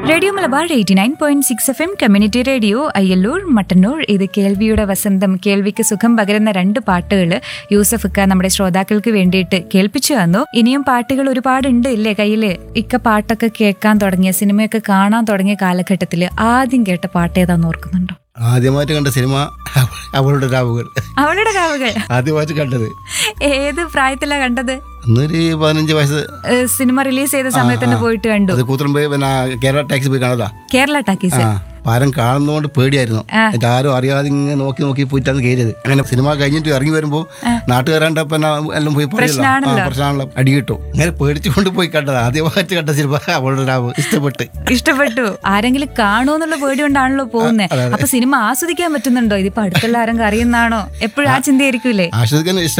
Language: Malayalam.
Radio Malabar eighty nine point six F M community radio Ayyallur Mattannur ഇത് കേൾവിയുടെ വസന്തം കേൾവിക്ക് സുഖം പകരുന്ന രണ്ട് പാട്ടുകൾ യൂസഫ് ഇക്ക നമ്മുടെ ശ്രോതാക്കൾക്ക് വേണ്ടിയിട്ട് കേൾപ്പിച്ചു തന്നു ഇനിയും പാട്ടുകൾ ഒരുപാടുണ്ട് ഇല്ലേ കയ്യില് ഇക്ക പാട്ടൊക്കെ കേൾക്കാൻ തുടങ്ങിയ സിനിമയൊക്കെ കാണാൻ തുടങ്ങിയ കാലഘട്ടത്തിൽ ആദ്യം കേട്ട പാട്ട് ഏതാന്ന് ഓർക്കുന്നുണ്ടോ ആദ്യമായിട്ട് കണ്ട സിനിമ അവളുടെ രാവുകൾ അവളുടെ കാവുകൾ ആദ്യമായിട്ട് കണ്ടത് ഏത് പ്രായത്തിലാ കണ്ടത് അന്നൊരു പതിനഞ്ച് വയസ്സ് ഏഹ് സിനിമ റിലീസ് ചെയ്ത സമയത്ത് തന്നെ പോയിട്ട് കണ്ടു അത് കൂത്തുറമ്പ് പിന്നെ കേരള ടാക്സി പോയി കാണതാ കേരള ടാക്കീസ് ആ പാരം കാണുന്നതുകൊണ്ട് പേടിയായിരുന്നു എന്നിട്ട് ആരും അറിയാതെ ഇങ്ങനെ നോക്കി നോക്കി പോയിട്ടാണ് കയറിയത് അങ്ങനെ സിനിമ കഴിഞ്ഞിട്ട് ഇറങ്ങി വരുമ്പോൾ നാട്ടുകാരാണ്ടപ്പോ എല്ലാം പോയി പറയല്ലോ ആ, പ്രശ്നാണല്ലോ. പ്രശ്നമാണല്ലോ അടി കിട്ടും അങ്ങനെ പേടിച്ചുകൊണ്ട് പോയി കണ്ടത് ആദ്യമായിട്ട് കണ്ട സിനിമ അവളുടെ രാവ് ഇഷ്ടപ്പെട്ട് ഇഷ്ടപ്പെട്ടു ആരെങ്കിലും കാണുമെന്നുള്ള പേടി കൊണ്ടാണല്ലോ പോകുന്നത് അപ്പൊ സിനിമ ആസ്വദിക്കാൻ പറ്റുന്നുണ്ടോ ഇതിപ്പോ അടുത്തുള്ള ആരെങ്കിലും അറിയുന്നതാണോ എപ്പോഴും ആ ചിന്തയായിരിക്കൂലേ ആശ്വസിക്കാൻ ഇഷ്ടം